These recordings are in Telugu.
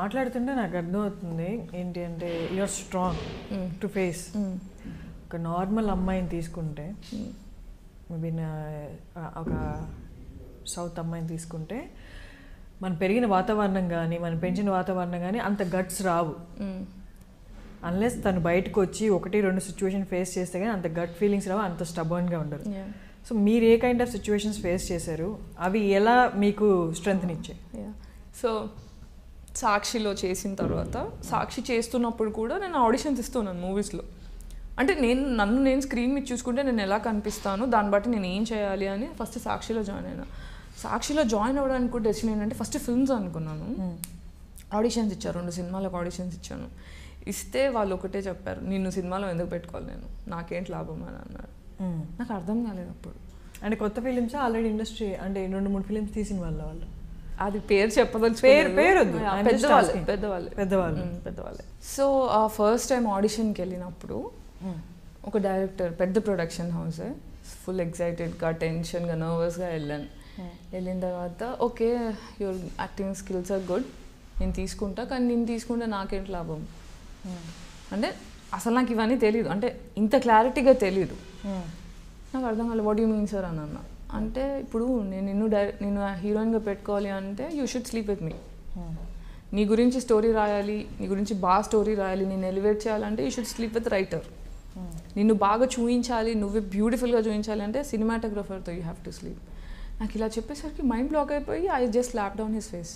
మాట్లాడుతుంటే నాకు అర్థమవుతుంది ఏంటి అంటే యూఆర్ స్ట్రాంగ్ టు ఫేస్ ఒక నార్మల్ అమ్మాయిని తీసుకుంటే మేబీ ఒక సౌత్ అమ్మాయిని తీసుకుంటే మనం పెరిగిన వాతావరణం కానీ మనం పెంచిన వాతావరణం కానీ అంత గట్స్ రావు అన్లెస్ తను బయటకు వచ్చి ఒకటి రెండు సిచ్యువేషన్ ఫేస్ చేస్తే కానీ అంత గట్ ఫీలింగ్స్ రావు అంత స్టబర్న్గా ఉండరు సో మీరు a kind of situations face చేశారు అవి ఎలా మీకు స్ట్రెంగ్త్ని ఇచ్చాయి సో సాక్షిలో చేసిన తర్వాత సాక్షి చేస్తున్నప్పుడు కూడా నేను ఆడిషన్స్ ఇస్తున్నాను మూవీస్లో అంటే నేను నన్ను నేను స్క్రీన్ మీద చూసుకుంటే నేను ఎలా కనిపిస్తాను దాన్ని బట్టి నేను ఏం చేయాలి అని ఫస్ట్ సాక్షిలో జాయిన్ అయినా సాక్షిలో జాయిన్ అవ్వడానికి కూడా డెసిషన్ ఏంటంటే ఫస్ట్ ఫిల్మ్స్ అనుకున్నాను ఆడిషన్స్ ఇచ్చారు రెండు సినిమాలకు ఆడిషన్స్ ఇచ్చాను ఇస్తే వాళ్ళు ఒకటే చెప్పారు నిన్ను సినిమాలో ఎందుకు పెట్టుకోవాలి నేను నాకేంటి లాభం అని అన్నారు నాకు అర్థం కాలేదు అప్పుడు అంటే కొత్త ఫిలిమ్స్ ఆల్రెడీ ఇండస్ట్రీ అంటే రెండు మూడు ఫిలిమ్స్ తీసిన వాళ్ళ వాళ్ళు అది పేరు చెప్పదలుచు పేరు- పేరు వద్దు. I'm just పెద్దవాళ్ళే asking. పెద్దవాళ్ళే పెద్దవాళ్ళు. మ్మ్, పెద్దవాళ్ళే సో ఆ ఫస్ట్ టైం ఆడిషన్కి వెళ్ళినప్పుడు ఒక డైరెక్టర్ పెద్ద ప్రొడక్షన్ హౌస్ ఫుల్ ఎగ్జైటెడ్గా టెన్షన్గా నర్వస్గా వెళ్ళాను వెళ్ళిన తర్వాత okay your acting skills are good నేను తీసుకుంటా కానీ నేను తీసుకుంటే నాకేంటి లాభం అంటే అసలు నాకు ఇవన్నీ తెలియదు అంటే ఇంత క్లారిటీగా తెలియదు నాకు అర్థం కాలేదు వాట్ యూ మీన్ సార్ అని అన్న అంటే ఇప్పుడు నేను నిన్ను డై నేను హీరోయిన్గా పెట్టుకోవాలి అంటే you should sleep with me నీ గురించి స్టోరీ రాయాలి నీ గురించి బాగా స్టోరీ రాయాలి నేను ఎలివేట్ చేయాలంటే you should sleep with writer నిన్ను బాగా చూపించాలి నువ్వే బ్యూటిఫుల్గా చూపించాలి అంటే సినిమాటోగ్రఫర్తో యూ హ్యావ్ టు స్లీప్ నాకు ఇలా చెప్పేసరికి మైండ్ బ్లాక్ అయిపోయి I just lap down his face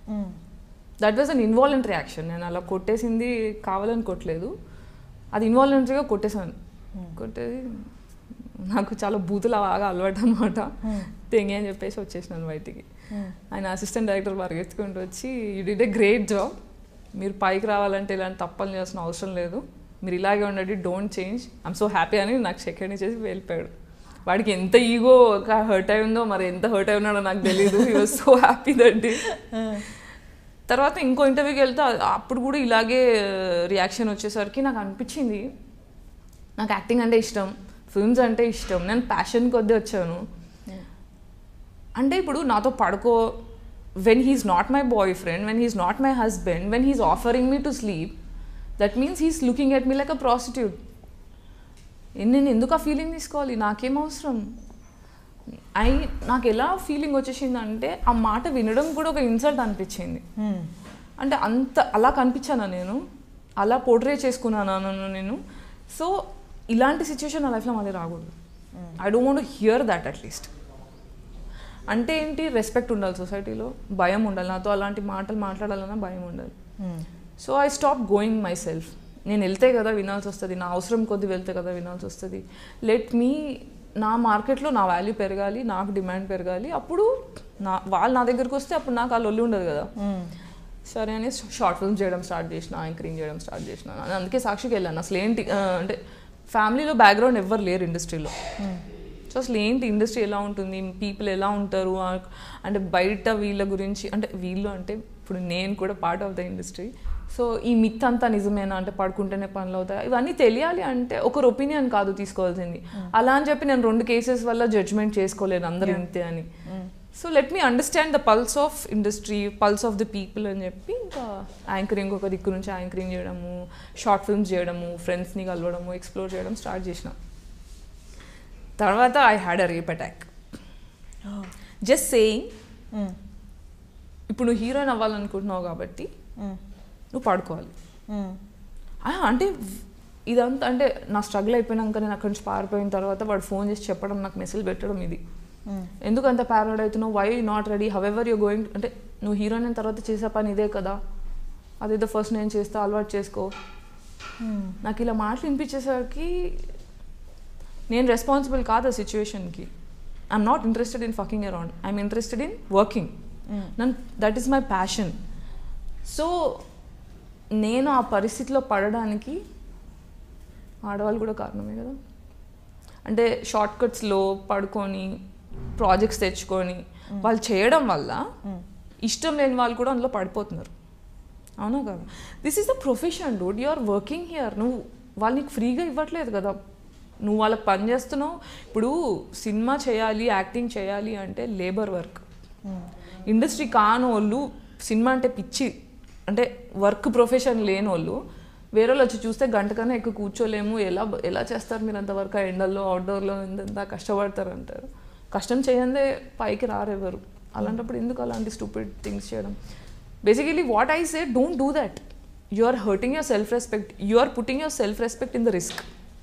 that was an involuntary action నేను అలా కొట్టేసింది కావాలని కొట్టలేదు అది ఇన్వాలంటరీగా కొట్టేశాను కొట్టేది నాకు చాలా బూతులు బాగా అలవాటు అనమాట తెంగి అని చెప్పేసి వచ్చేసినాను బయటికి ఆయన అసిస్టెంట్ డైరెక్టర్ పరిగెత్తుకుంటూ వచ్చి you did a great job మీరు పైకి రావాలంటే ఇలాంటి తప్పలు చేయాల్సిన అవసరం లేదు మీరు ఇలాగే ఉండండి don't change I'm so happy అని నాకు సెకండ్ చేసి వెళ్ళిపోయాడు వాడికి ఎంత ఈగో హర్ట్ అయి ఉందో మరి ఎంత హర్ట్ అయి ఉన్నాడో నాకు తెలియదు ఈ was so happy that day తర్వాత ఇంకో ఇంటర్వ్యూకి వెళ్తే అ- అప్పుడు కూడా ఇలాగే రియాక్షన్ వచ్చేసరికి నాకు అనిపించింది నాకు యాక్టింగ్ అంటే ఇష్టం ఫిల్మ్స్ అంటే ఇష్టం నేను ప్యాషన్ కొద్దీ వచ్చాను అంటే ఇప్పుడు నాతో పడుకో when he's not my boyfriend when he's not my husband when he's offering me to sleep that means he's looking at me like a prostitute నేను ఎందుకు ఆ ఫీలింగ్ తీసుకోవాలి నాకేం అవసరం ఐ నాకు ఎలా ఫీలింగ్ వచ్చేసింది అంటే ఆ మాట వినడం కూడా ఒక ఇన్సల్ట్ అనిపించింది అంటే అంత అలా కనిపించానా నేను అలా పోర్ట్రే చేసుకున్నాను నన్ను నేను సో ఇలాంటి సిచ్యువేషన్ నా లైఫ్లో మళ్ళీ రాకూడదు I don't want hear that at least అంటే ఏంటి రెస్పెక్ట్ ఉండాలి సొసైటీలో భయం ఉండాలి నాతో అలాంటి మాటలు మాట్లాడాలన్నా భయం ఉండాలి so I stop going myself నేను వెళ్తే కదా వినాల్సి వస్తుంది నా అవసరం కొద్ది వెళ్తే కదా వినాల్సి వస్తుంది లెట్ మీ నా మార్కెట్లో నా వాల్యూ పెరగాలి నాకు డిమాండ్ పెరగాలి అప్పుడు నా వాళ్ళు నా దగ్గరకు వస్తే అప్పుడు నాకు ఆ లొల్లి ఉండదు కదా సరే అని షార్ట్ ఫిల్మ్స్ చేయడం స్టార్ట్ చేసిన యాంకరింగ్ చేయడం స్టార్ట్ చేసిన అని అందుకే సాక్షికి వెళ్ళాను అసలు ఏంటి ఆ, అంటే ఫ్యామిలీలో బ్యాక్గ్రౌండ్ ఎవ్వరు లేరు ఇండస్ట్రీలో సో అసలు ఏంటి ఇండస్ట్రీ ఎలా ఉంటుంది పీపుల్ ఎలా ఉంటారు ఆ- అంటే బయట వీళ్ళ గురించి అంటే వీళ్ళు అంటే ఇప్పుడు నేను కూడా part of the industry so ఈ మిత్ అంతా నిజమేనా అంటే పడుకుంటేనే పనులు అవుతాయి ఇవన్నీ తెలియాలి అంటే ఒకరు ఒపీనియన్ కాదు తీసుకోవాల్సింది అలా అని చెప్పి నేను రెండు కేసెస్ వల్ల జడ్జ్మెంట్ చేసుకోలేను అందరూ ఇంతే అని so let me understand the pulse of industry pulse of the people అని చెప్పి ఇంకా యాంకరింగ్ ఒక దిక్కు నుంచి యాంకరింగ్ చేయడము షార్ట్ ఫిల్మ్స్ చేయడము ఫ్రెండ్స్ని కలవడము ఎక్స్ప్లోర్ చేయడం స్టార్ట్ చేసిన తర్వాత I had a rape attack just saying ఇప్పుడు నువ్వు హీరోయిన్ అవ్వాలనుకుంటున్నావు కాబట్టి నువ్వు పడుకోవాలి ఆ, అంటే ఇదంతా అంటే నా స్ట్రగుల్ అయిపోయినాక నేను అక్కడి నుంచి పారిపోయిన తర్వాత వాడు ఫోన్ చేసి చెప్పడం నాకు మెసేజ్ పెట్టడం ఇది ఎందుకు అంత ప్యారడ్ అవుతున్నావు why not ready have ever you going అంటే నువ్వు హీరోయిన్ అయిన తర్వాత చేసే పని ఇదే కదా అదేదో ఫస్ట్ నేను చేస్తా అలవాటు చేసుకో నాకు ఇలా మాటలు వినిపించేసరికి నేను రెస్పాన్సిబుల్ కాదు ఆ సిచ్యువేషన్కి I'm not interested in fucking around I'm interested in working none that is my passion so నేను ఆ పరిస్థితిలో పడడానికి ఆడవాళ్ళు కూడా కారణమే కదా అంటే షార్ట్ కట్స్లో పడుకొని ప్రాజెక్ట్స్ తెచ్చుకొని వాళ్ళు చేయడం వల్ల ఇష్టం లేని వాళ్ళు కూడా అందులో పడిపోతున్నారు అవునా కదా this is the profession dude you are working here నువ్వు వాళ్ళు నీకు ఫ్రీగా ఇవ్వట్లేదు కదా నువ్వు వాళ్ళకి పని చేస్తున్నావు ఇప్పుడు సినిమా చేయాలి యాక్టింగ్ చేయాలి అంటే లేబర్ వర్క్ ఇండస్ట్రీ కానోళ్ళు సినిమా అంటే పిచ్చి అంటే వర్క్ ప్రొఫెషన్ లేని వాళ్ళు వేరే వాళ్ళు వచ్చి చూస్తే గంట కన్నా ఎక్కువ కూర్చోలేము ఎలా ఎలా చేస్తారు మీరు అంత వర్క్ ఎండల్లో అవుట్డోర్లో ఇంత కష్టపడతారు అంటారు కష్టం చేయందే పైకి రారు ఎవరు అలాంటప్పుడు ఎందుకు అలాంటి స్టూపిడ్ థింగ్స్ చేయడం basically what I say don't do that you are hurting your self respect you are putting your self respect in the risk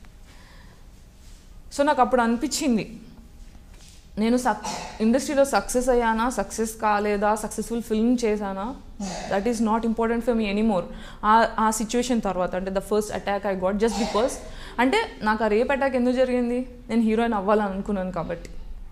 so నాకు అప్పుడు అనిపించింది నేను సక్ ఇండస్ట్రీలో సక్సెస్ అయ్యానా సక్సెస్ కాలేదా సక్సెస్ఫుల్ ఫిల్మ్ చేశానా that is not important for me anymore ఆ ఆ సిచ్యువేషన్ తర్వాత అంటే the first attack I got just because అంటే నాకు ఆ రేప్ అటాక్ ఎందుకు జరిగింది నేను హీరోయిన్ అవ్వాలని అనుకున్నాను కాబట్టి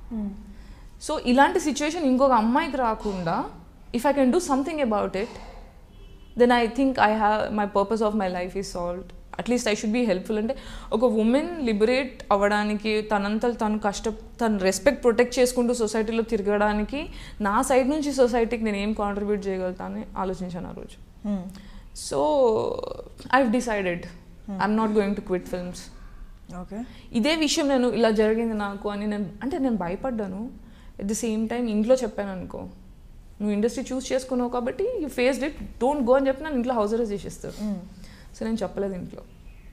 సో ఇలాంటి సిచ్యువేషన్ ఇంకొక అమ్మాయికి రాకుండా if I can do something about it then I think I have my purpose of my life is solved at least I should be helpful అంటే ఒక ఉమెన్ లిబరేట్ అవ్వడానికి తనంతలు తను కష్ట తను రెస్పెక్ట్ ప్రొటెక్ట్ చేసుకుంటూ సొసైటీలో తిరగడానికి నా సైడ్ నుంచి సొసైటీకి నేను ఏం కాంట్రిబ్యూట్ చేయగలుగుతానని ఆలోచించాను ఆ రోజు so I decided I'm not going to quit films okay ఇదే విషయం నేను ఇలా జరిగింది నాకు అని నేను అంటే నేను భయపడ్డాను ఎట్ ది సేమ్ టైం ఇంట్లో చెప్పాను అనుకో నువ్వు ఇండస్ట్రీ చూస్ చేసుకున్నావు కాబట్టి you face it don't go అని చెప్పి నన్ను ఇంట్లో హౌస్ అరెస్ట్ చేసేస్తారు సో నేను చెప్పలేదు ఇంట్లో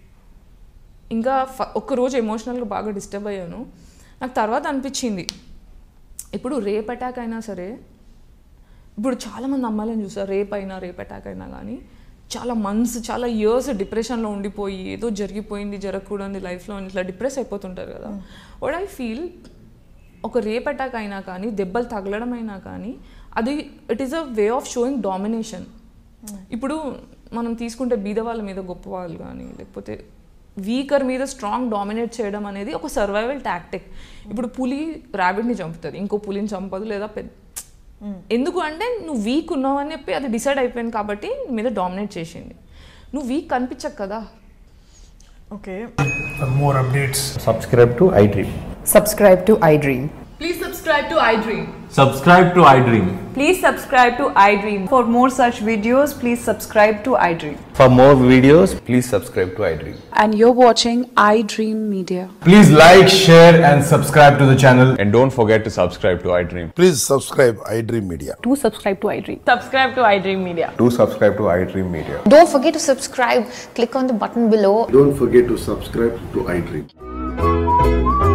ఇంకా ఫ- ఒక్క రోజు ఎమోషనల్గా బాగా డిస్టర్బ్ అయ్యాను నాకు తర్వాత అనిపించింది ఇప్పుడు రేప్ అటాక్ అయినా సరే ఇప్పుడు చాలామంది అమ్మాయిలను చూసారు రేప్ అయినా రేప్ అటాక్ అయినా కానీ చాలా మంత్స్ చాలా ఇయర్స్ డిప్రెషన్లో ఉండిపోయి ఏదో జరిగిపోయింది జరగకూడదు లైఫ్లో అని ఇట్లా డిప్రెస్ అయిపోతుంటారు కదా వాట్ ఐ ఫీల్ ఒక రేప్ అటాక్ అయినా కానీ దెబ్బలు తగలడం అయినా కానీ అది it is a way of showing domination ఇప్పుడు మనం తీసుకుంటే బీద వాళ్ళ మీద గొప్ప వాళ్ళు కానీ లేకపోతే వీకర్ మీద స్ట్రాంగ్ డామినేట్ చేయడం అనేది ఒక సర్వైవల్ టాక్టిక్ ఇప్పుడు పులి ర్యాబిట్ని చంపుతుంది ఇంకో పులిని చంపదు లేదా పెద్ద ఎందుకు అంటే నువ్వు వీక్ ఉన్నావు అని చెప్పి అది డిసైడ్ అయిపోయింది కాబట్టి నీ మీద డామినేట్ చేసింది నువ్వు వీక్ కనిపించకు కదా okay For more updates, subscribe to iDream. subscribe to iDream. Please subscribe to iDream. Subscribe to iDream. Please subscribe to iDream. For more such videos, please subscribe to iDream. For more videos, please subscribe to iDream. and you're watching iDream Media. Please like, share, and subscribe to the channel. And don't forget to subscribe to iDream. Please subscribe iDream Media. Do subscribe to iDream. Subscribe to iDream Media. Do subscribe to iDream Media. Don't forget to subscribe. Click on the button below Don't forget to subscribe to iDream.